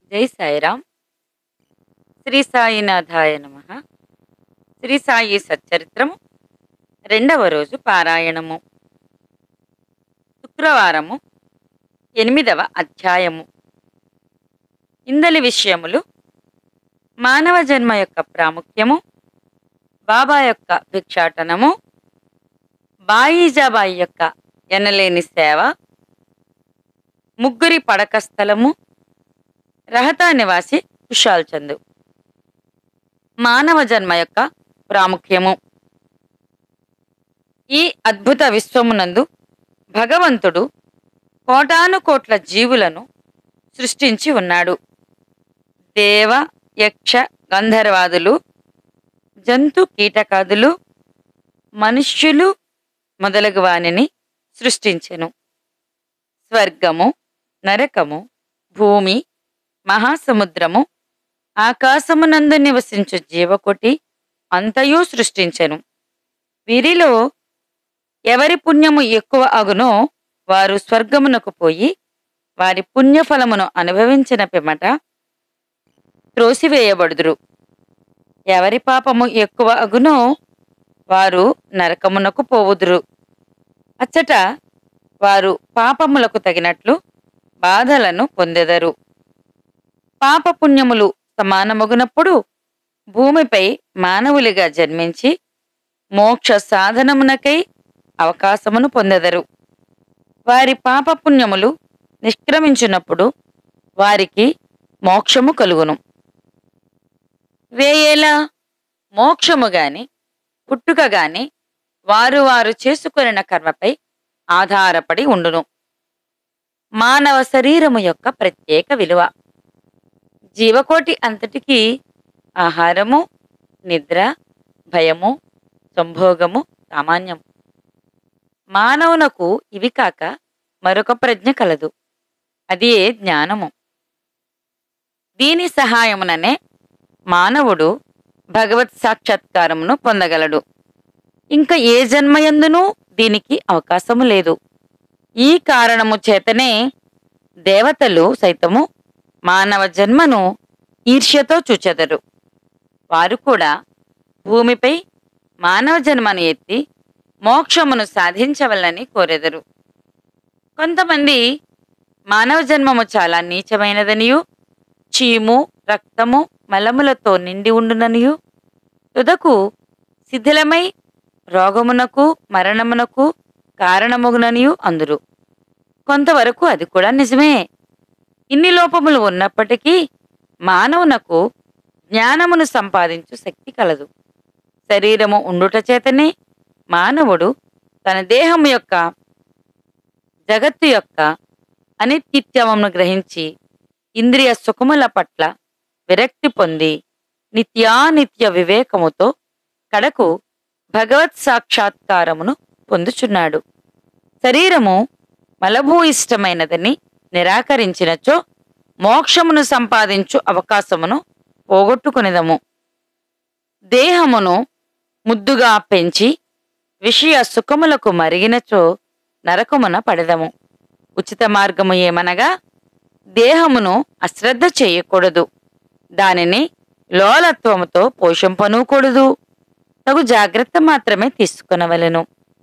జై సాయిరామ్ శ్రీ సాయినాథాయ నమ శ్రీ సాయి సచ్చరిత్రము రెండవ రోజు పారాయణము శుక్రవారము ఎనిమిదవ అధ్యాయము ఇందలి విషయములు మానవ జన్మ యొక్క ప్రాముఖ్యము బాబా యొక్క భిక్షాటనము బాయిజాబాయి యొక్క ఎనలేని సేవ ముగ్గురి పడక స్థలము రహతా నివాసి కుషాల్ చందు మానవ జన్మ యొక్క ప్రాముఖ్యము ఈ అద్భుత విశ్వమునందు భగవంతుడు కోటాను కోట్ల జీవులను సృష్టించి ఉన్నాడు దేవ యక్ష గంధర్వాదులు జంతు కీటకాదులు మనుష్యులు మొదలగు వానిని సృష్టించెను స్వర్గము నరకము భూమి మహాసముద్రము ఆకాశమునందు నివసించు జీవకోటి అంతయు సృష్టించెను వీరిలో ఎవరి పుణ్యము ఎక్కువ అగునో వారు స్వర్గమునకు పోయి వారి పుణ్యఫలమును అనుభవించిన పిమ్మట త్రోసివేయబడుదురు ఎవరి పాపము ఎక్కువ అగునో వారు నరకమునకు పోవుదురు అచ్చట వారు పాపములకు తగినట్లు బాధలను పొందెదరు పాపపుణ్యములు సమానమగునప్పుడు భూమిపై మానవులుగా జన్మించి మోక్ష సాధనమునకై అవకాశమును పొందెదరు వారి పాపపుణ్యములు నిష్క్రమించినప్పుడు వారికి మోక్షము కలుగును వేయేలా మోక్షము గాని పుట్టుక గాని వారు వారు చేసుకొనిన కర్మపై ఆధారపడి ఉండును మానవ శరీరము యొక్క ప్రత్యేక విలువ జీవకోటి అంతటికీ ఆహారము నిద్ర భయము సంభోగము సామాన్యం మానవునకు ఇవి కాక మరొక ప్రజ్ఞ కలదు అదే జ్ఞానము దీని సహాయముననే మానవుడు భగవత్ సాక్షాత్కారమును పొందగలడు ఇంకా ఏ జన్మయందునూ దీనికి అవకాశము లేదు ఈ కారణము చేతనే దేవతలు సైతము మానవ జన్మను ఈర్ష్యతో చూచెదరు వారు కూడా భూమిపై మానవ జన్మను ఎత్తి మోక్షమును సాధించవలని కోరెదరు కొంతమంది మానవ జన్మము చాలా నీచమైనదనియు చీము రక్తము మలములతో నిండి ఉండుననియు తుదకు శిథిలమై రోగమునకు మరణమునకు కారణమగుననియు అందురు కొంతవరకు అది కూడా నిజమే ఇన్ని లోపములు ఉన్నప్పటికీ మానవునకు జ్ఞానమును సంపాదించు శక్తి కలదు శరీరము ఉండుట చేతనే మానవుడు తన దేహము యొక్క జగత్తు యొక్క అనిత్యత్వమును గ్రహించి ఇంద్రియ సుఖముల పట్ల విరక్తి పొంది నిత్యానిత్య వివేకముతో కడకు భగవత్ సాక్షాత్కారమును పొందుచున్నాడు శరీరము మలభూయిష్టమైనదని నిరాకరించినచో మోక్షమును సంపాదించు అవకాశమును పోగొట్టుకునేదము దేహమును ముద్దుగా పెంచి విషయ సుఖములకు మరిగినచో నరకమున పడెదము ఉచిత మార్గము ఏమనగా దేహమును అశ్రద్ధ చేయకూడదు దానిని లోలత్వముతో పోషింపనూకూడదు తగు జాగ్రత్త మాత్రమే తీసుకునవలెను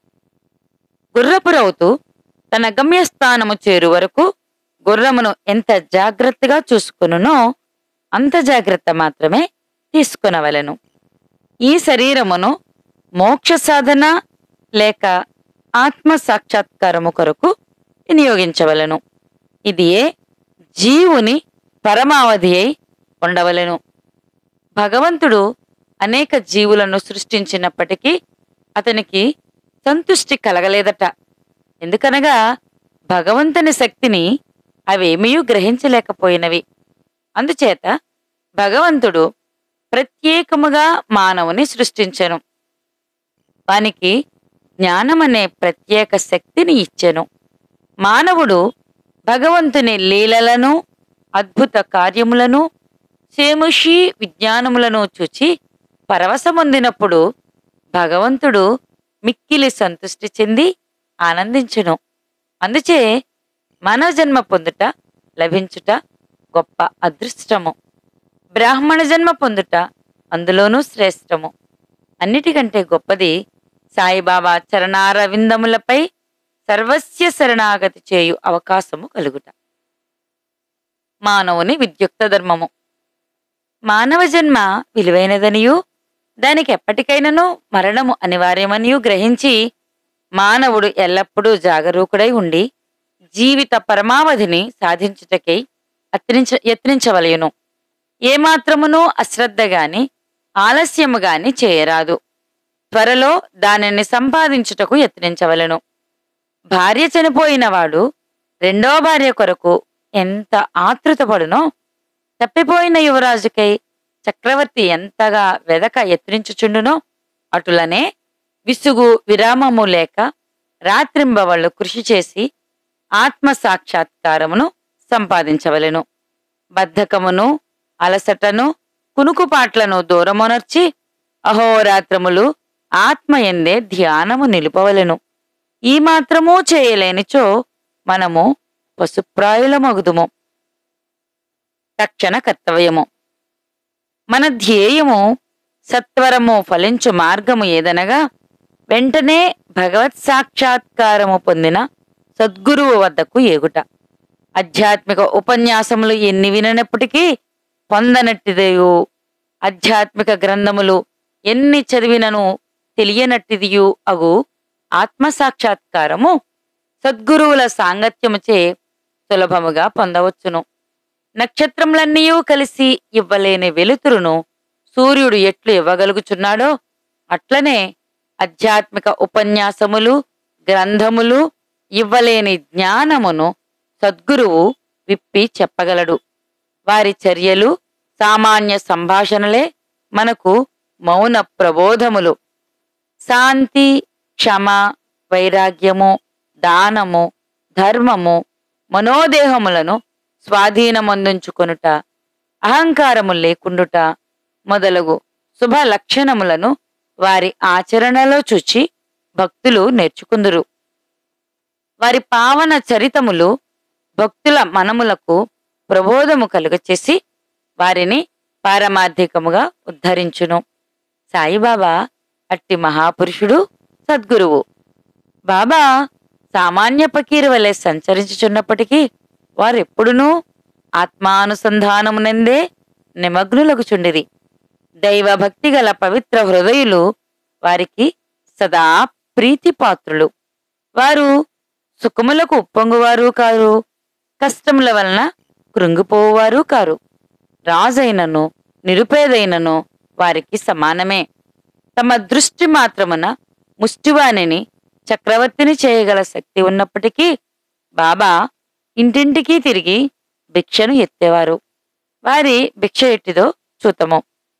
గుర్రపురవుతూ తన గమ్యస్థానము చేరు వరకు గుర్రమును ఎంత జాగ్రత్తగా చూసుకునునో అంత జాగ్రత్త మాత్రమే తీసుకునవలెను ఈ శరీరమును మోక్ష సాధన లేక ఆత్మ సాక్షాత్కారము కొరకు వినియోగించవలెను ఇదియే జీవుని పరమావధి అయి ఉండవలెను భగవంతుడు అనేక జీవులను సృష్టించినప్పటికీ అతనికి సంతుష్టి కలగలేదట ఎందుకనగా భగవంతుని శక్తిని అవేమీ గ్రహించలేకపోయినవి అందుచేత భగవంతుడు ప్రత్యేకముగా మానవుని సృష్టించెను వానికి జ్ఞానమనే ప్రత్యేక శక్తిని ఇచ్చెను మానవుడు భగవంతుని లీలలను అద్భుత కార్యములను సేముషి విజ్ఞానములను చూచి పరవశమొందినప్పుడు భగవంతుడు మిక్కిలి సంతృష్టి చెంది ఆనందించును అందుచే మానవ జన్మ పొందుట లభించుట గొప్ప అదృష్టము బ్రాహ్మణ జన్మ పొందుట అందులోనూ శ్రేష్టము అన్నిటికంటే గొప్పది సాయిబాబా చరణారవిందములపై సర్వస్య శరణాగతి చేయు అవకాశము కలుగుట మానవుని విద్యుక్త ధర్మము మానవ జన్మ విలువైనదనియు దానికి ఎప్పటికైనను మరణము అనివార్యమనియు గ్రహించి మానవుడు ఎల్లప్పుడూ జాగరూకుడై ఉండి జీవిత పరమావధిని సాధించుటకై అత్రించ యత్నించవలయును ఏమాత్రమునూ అశ్రద్ధగాని ఆలస్యముగాని చేయరాదు త్వరలో దానిని సంపాదించుటకు యత్నించవలెను భార్య చనిపోయిన వాడు రెండో భార్య కొరకు ఎంత ఆతృతపడునో తప్పిపోయిన యువరాజుకై చక్రవర్తి ఎంతగా వెదక యత్నించుచుండునో అటులనే విసుగు విరామము లేక రాత్రింబవళ్ళు కృషి చేసి ఆత్మ సాక్షాత్కారమును సంపాదించవలెను బద్ధకమును అలసటను కునుకుపాట్లను దూరమునర్చి అహోరాత్రములు ఆత్మయందే ధ్యానము నిలుపవలెను ఈ మాత్రమూ చేయలేనిచో మనము పశుప్రాయులమగుదుము తక్షణ కర్తవ్యము మన ధ్యేయము సత్వరము ఫలించు మార్గము ఏదనగా వెంటనే భగవత్ సాక్షాత్కారము పొందిన సద్గురువు వద్దకు ఏగుట ఆధ్యాత్మిక ఉపన్యాసములు ఎన్ని విననప్పటికీ పొందనట్టిదయు ఆధ్యాత్మిక గ్రంథములు ఎన్ని చదివినను తెలియనట్టిదియు అగు ఆత్మ సాక్షాత్కారము సద్గురువుల సాంగత్యముచే సులభముగా పొందవచ్చును నక్షత్రములన్నీయూ కలిసి ఇవ్వలేని వెలుతురును సూర్యుడు ఎట్లు ఇవ్వగలుగుచున్నాడో అట్లనే ఆధ్యాత్మిక ఉపన్యాసములు గ్రంథములు ఇవ్వలేని జ్ఞానమును సద్గురువు విప్పి చెప్పగలడు వారి చర్యలు సామాన్య సంభాషణలే మనకు మౌన ప్రబోధములు శాంతి క్షమ వైరాగ్యము దానము ధర్మము మనోదేహములను స్వాధీనమందుంచుకొనుట అహంకారము లేకుండుట మొదలగు శుభ లక్షణములను వారి ఆచరణలో చూచి భక్తులు నేర్చుకుందురు వారి పావన చరితములు భక్తుల మనములకు ప్రబోధము కలుగచేసి వారిని పారమార్థికముగా ఉద్ధరించును సాయిబాబా అట్టి మహాపురుషుడు సద్గురువు బాబా సామాన్య పకీరు వలె సంచరించుచున్నప్పటికీ వారెప్పుడునూ ఆత్మానుసంధానమునందే నిమగ్నులగుచుండిరి దైవభక్తి గల పవిత్ర హృదయులు వారికి సదా ప్రీతిపాత్రులు వారు సుఖములకు ఉప్పొంగువారు కారు కష్టముల వలన కృంగిపోవారు కారు రాజైనను నిరుపేదైనను వారికి సమానమే తమ దృష్టి మాత్రమున ముష్టివాణిని చక్రవర్తిని చేయగల శక్తి ఉన్నప్పటికీ బాబా ఇంటింటికి తిరిగి భిక్షను ఎత్తేవారు వారి భిక్ష ఎట్టిదో చూతము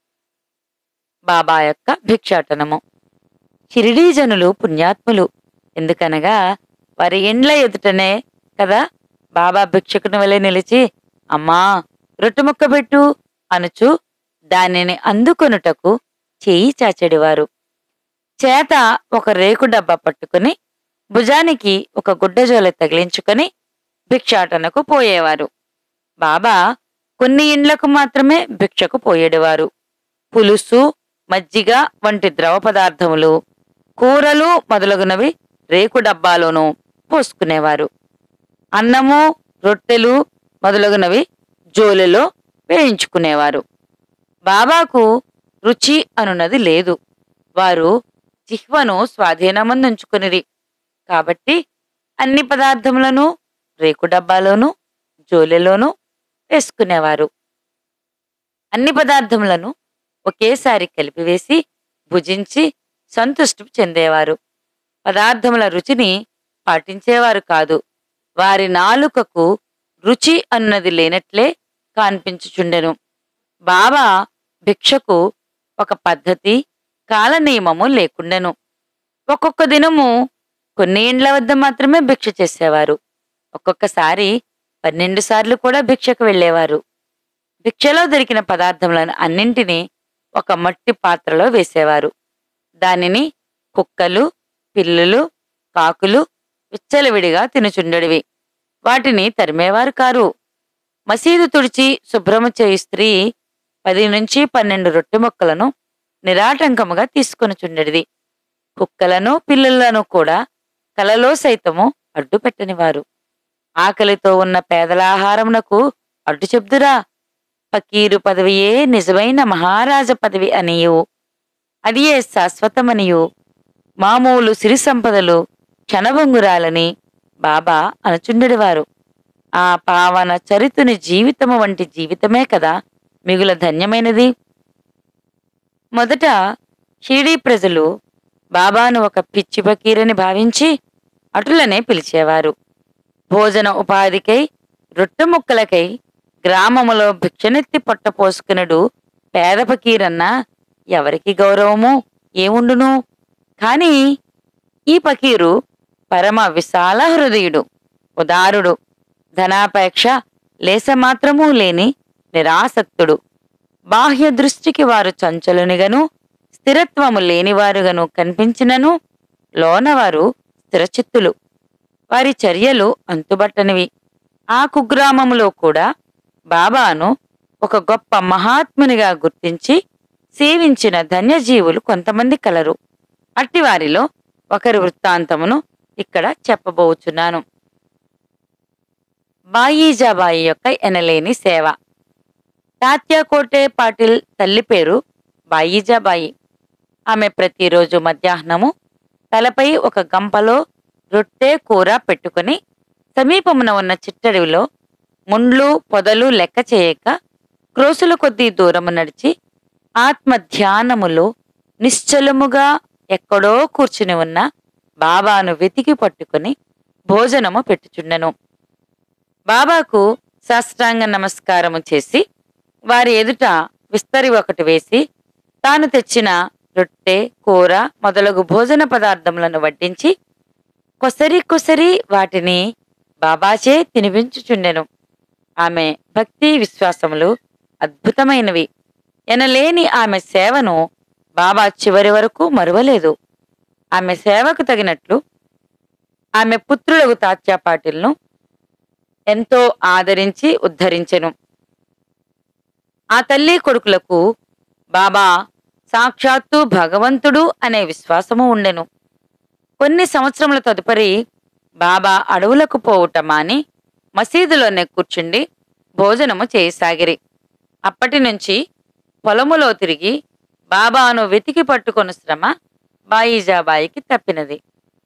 బాబా యొక్క భిక్షాటనము షిరిడీ జనులు పుణ్యాత్ములు ఎందుకనగా వారి ఇండ్ల ఎదుటనే కదా బాబా భిక్షకుని వలె నిలిచి అమ్మా రొట్టె ముక్క పెట్టు అనుచు దానిని అందుకొనుటకు చేయి చాచెడివారు చేత ఒక రేకు డబ్బా పట్టుకుని భుజానికి ఒక గుడ్డజోల తగిలించుకొని భిక్షాటనకు పోయేవారు బాబా కొన్ని ఇండ్లకు మాత్రమే భిక్షకు పోయేడివారు పులుసు మజ్జిగ వంటి ద్రవ పదార్థములు కూరలు మొదలగునవి రేకు డబ్బాలోనూ పోసుకునేవారు అన్నము రొట్టెలు మొదలగునవి జోలెలో వేయించుకునేవారు బాబాకు రుచి అనున్నది లేదు వారు జిహ్వను స్వాధీనమందుంచుకునిరి కాబట్టి అన్ని పదార్థములను రేకు డబ్బాలోనూ జోలెలోనూ వేసుకునేవారు అన్ని పదార్థములను ఒకేసారి కలిపివేసి భుజించి సంతృష్టి చెందేవారు పదార్థముల రుచిని పాటించేవారు కాదు వారి నాలుకకు రుచి అన్నది లేనట్లే కాన్పించుచుండెను బాబా భిక్షకు ఒక పద్ధతి కాలనియమము లేకుండెను ఒక్కొక్క దినము కొన్ని ఇండ్ల వద్ద మాత్రమే భిక్ష చేసేవారు ఒక్కొక్కసారి పన్నెండు సార్లు కూడా భిక్షకు వెళ్ళేవారు భిక్షలో దొరికిన పదార్థములను అన్నింటినీ ఒక మట్టి పాత్రలో వేసేవారు దానిని కుక్కలు పిల్లులు కాకులు విచ్చలవిడిగా తినుచుండెడివి వాటిని తరిమేవారు కారు మసీదు తుడిచి శుభ్రము చేయు స్త్రీ పది నుంచి పన్నెండు రొట్టె ముక్కలను నిరాటంకముగా తీసుకొనుచుండెడిది కుక్కలను పిల్లులను కూడా కలలో సైతము అడ్డు పెట్టనివారు ఆకలితో ఉన్న పేదల ఆహారమునకు అడ్డు చెప్దురా ఫకీరు పదవియే నిజమైన మహారాజ పదవి అనియు అదియే శాశ్వతమనియు మామూలు సిరి సంపదలు క్షణభంగురాలని బాబా అనుచుండెడివారు ఆ పావన చరితుని జీవితము వంటి జీవితమే కదా మిగుల ధన్యమైనది మొదట షిరిడీ ప్రజలు బాబాను ఒక పిచ్చి ఫకీరని భావించి అటులనే పిలిచేవారు భోజన ఉపాధికై రొట్టె ముక్కలకై గ్రామములో భిక్షనెత్తి పొట్టపోసుకునుడు పేద ఫకీరన్నా ఎవరికి గౌరవము ఏముండును కాని ఈ ఫకీరు పరమ విశాల హృదయుడు ఉదారుడు ధనాపేక్ష లేసమాత్రమూ లేని నిరాసక్తుడు బాహ్య దృష్టికి వారు చంచలునిగను స్థిరత్వము లేనివారుగను కనిపించినను లోనవారు స్థిరచిత్తులు వారి చర్యలు అంతుబట్టనివి ఆ కుగ్రామములో కూడా బాబాను ఒక గొప్ప మహాత్మునిగా గుర్తించి సేవించిన ధన్యజీవులు కొంతమంది కలరు అట్టివారిలో ఒకరి వృత్తాంతమును ఇక్కడ చెప్పబోచున్నాను బాయీజాబాయి యొక్క ఎనలేని సేవ తాత్యాకోటే పాటిల్ తల్లి పేరు బాయీజాబాయి ఆమె ప్రతిరోజు మధ్యాహ్నము తలపై ఒక గంపలో రొట్టె కూర పెట్టుకుని సమీపమున ఉన్న చిట్టడివిలో ముండ్లు పొదలు లెక్క చేయక క్రోసుల కొద్దీ దూరము నడిచి ఆత్మ ధ్యానములో నిశ్చలముగా ఎక్కడో కూర్చుని ఉన్న బాబాను వెతికి పట్టుకుని భోజనము పెట్టుచుండెను బాబాకు సాష్టాంగ నమస్కారము చేసి వారి ఎదుట విస్తరి ఒకటి వేసి తాను తెచ్చిన రొట్టె కూర మొదలగు భోజన పదార్థములను వడ్డించి కొసరి కొసరి వాటిని బాబాచే తినిపించుచుండెను ఆమె భక్తి విశ్వాసములు అద్భుతమైనవి ఎనలేని ఆమె సేవను బాబా చివరి వరకు మరువలేదు ఆమె సేవకు తగినట్లు ఆమె పుత్రులకు తాత్యాపాటిల్ను ఎంతో ఆదరించి ఉద్ధరించెను ఆ తల్లి కొడుకులకు బాబా సాక్షాత్తు భగవంతుడు అనే విశ్వాసము ఉండెను కొన్ని సంవత్సరముల తదుపరి బాబా అడవులకు పోవుట మాని మసీదులోనే కూర్చుండి భోజనము చేయసాగిరి అప్పటి నుంచి పొలములో తిరిగి బాబాను వెతికి పట్టుకొను శ్రమ బాయిజాబాయికి తప్పినది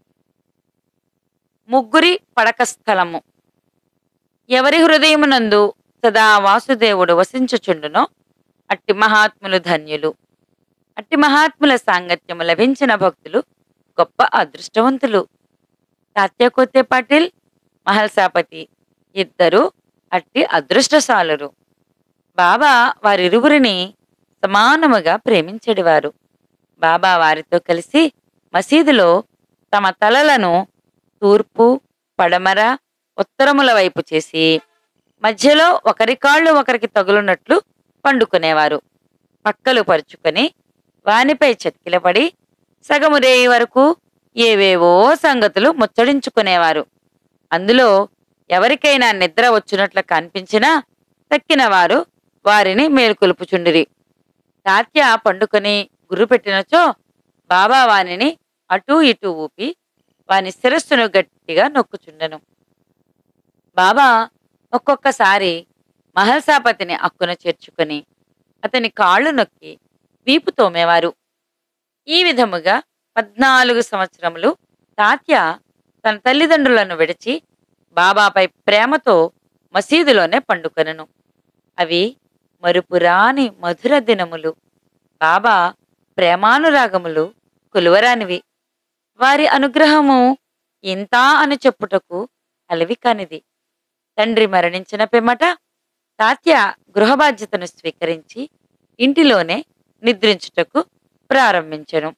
ముగ్గురి పడక స్థలము ఎవరి హృదయమునందు సదా వాసుదేవుడు వసించుచుండునో అట్టి మహాత్ములు ధన్యులు అట్టి మహాత్ముల సాంగత్యము లభించిన భక్తులు గొప్ప అదృష్టవంతులు తాత్యకోతే పాటిల్ మహల్సాపతి ఇద్దరు అట్టి అదృష్టశాలురు బాబా వారిరువురిని సమానముగా ప్రేమించెడివారు బాబా వారితో కలిసి మసీదులో తమ తలలను తూర్పు పడమర ఉత్తరముల వైపు చేసి మధ్యలో ఒకరి కాళ్ళు ఒకరికి తగులున్నట్లు పండుకునేవారు పక్కలు పరుచుకొని వానిపై చతికిలపడి సగము రేయి వరకు ఏవేవో సంగతులు ముచ్చడించుకునేవారు అందులో ఎవరికైనా నిద్ర వచ్చినట్లు కనిపించినా తక్కిన వారు వారిని మేలుకొలుపుచుండిరి తాత్య పండుకొని గుర్రు పెట్టినచో బాబా వానిని అటూ ఇటూ ఊపి వాని శిరస్సును గట్టిగా నొక్కుచుండెను బాబా ఒక్కొక్కసారి మహల్సాపతిని అక్కున చేర్చుకొని అతని కాళ్ళు నొక్కి వీపు తోమేవారు ఈ విధముగా పద్నాలుగు సంవత్సరములు తాత్య తన తల్లిదండ్రులను విడిచి బాబాపై ప్రేమతో మసీదులోనే పండుకొనెను అవి మరుపురాని మధుర దినములు బాబా ప్రేమానురాగములు కొలువరానివి వారి అనుగ్రహము ఇంతా అని చెప్పుటకు అలవి కానిది తండ్రి మరణించిన పిమ్మట తాత్య గృహ బాధ్యతను స్వీకరించి ఇంటిలోనే నిద్రించుటకు ప్రారంభించెను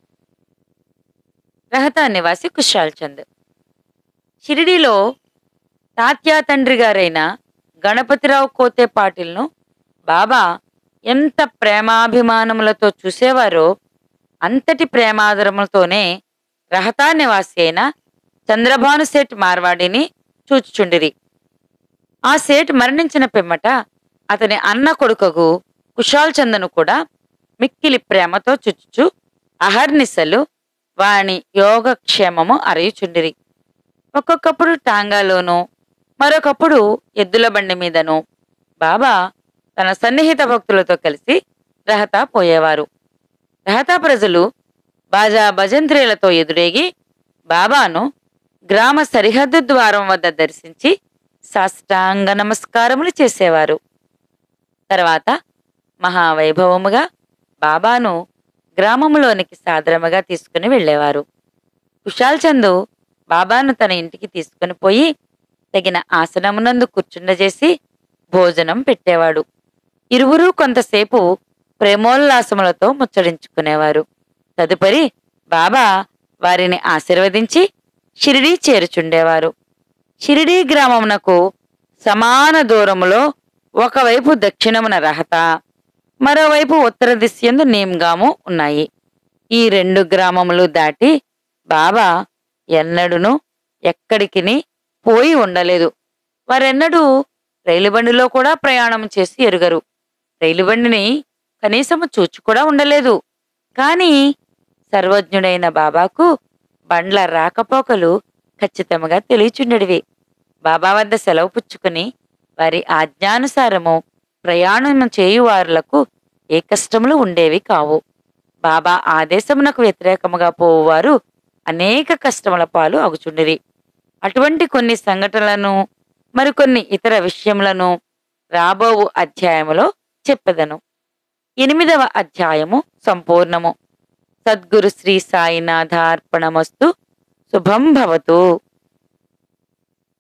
రహతా నివాసి కుషాల్ చంద్ షిరిడీలో తాత్యా తండ్రి గారైన గణపతిరావు కోతే పాటిల్ను బాబా ఎంత ప్రేమాభిమానములతో చూసేవారో అంతటి ప్రేమాదరములతోనే రహతా నివాసి అయిన చంద్రభాను శెట్ మార్వాడిని చూచుచుండిరి ఆ సేట్ మరణించిన పిమ్మట అతని అన్న కొడుకగు కుశాల్ చందను కూడా మిక్కిలి ప్రేమతో చుచ్చుచు అహర్నిశలు వాని యోగక్షేమము అరయుచుండిరి ఒక్కొక్కప్పుడు టాంగాలోనూ మరొకప్పుడు ఎద్దుల బండి మీదను బాబా తన సన్నిహిత భక్తులతో కలిసి రహతా పోయేవారు రహతా ప్రజలు బాజా భజంత్రీలతో ఎదురేగి బాబాను గ్రామ సరిహద్దు ద్వారం వద్ద దర్శించి సాష్టాంగ నమస్కారములు చేసేవారు తర్వాత మహావైభవముగా బాబాను గ్రామములోనికి సాదరముగా తీసుకుని వెళ్ళేవారు కుశాల్ చందు బాబాను తన ఇంటికి తీసుకుని పోయి తగిన ఆసనమునందు కూర్చుండజేసి భోజనం పెట్టేవాడు ఇరువురూ కొంతసేపు ప్రేమోల్లాసములతో ముచ్చడించుకునేవారు తదుపరి బాబా వారిని ఆశీర్వదించి షిరిడీ చేరుచుండేవారు షిరిడీ గ్రామమునకు సమాన దూరములో ఒకవైపు దక్షిణమున రహత మరోవైపు ఉత్తర దిశయందు నేమ్గాము ఉన్నాయి ఈ రెండు గ్రామములు దాటి బాబా ఎన్నడును ఎక్కడికిని పోయి ఉండలేదు వారెన్నడూ రైలు బండిలో కూడా ప్రయాణం చేసి ఎరుగరు రైలు బండిని కనీసము చూచి కూడా ఉండలేదు కాని సర్వజ్ఞుడైన బాబాకు బండ్ల రాకపోకలు ఖచ్చితంగా తెలియచుండెడివి బాబా వద్ద సెలవు పుచ్చుకుని వారి ఆజ్ఞానుసారము ప్రయాణం చేయువారులకు ఏ కష్టములు ఉండేవి కావు బాబా ఆదేశమునకు వ్యతిరేకముగా పోవువారు అనేక కష్టముల పాలు అగుచుండిరి అటువంటి కొన్ని సంఘటనలను మరికొన్ని ఇతర విషయములను రాబోవు అధ్యాయములో చెప్పెదను ఎనిమిదవ అధ్యాయము సంపూర్ణము సద్గురు శ్రీ సాయినాథార్పణమస్తు శుభం భవతు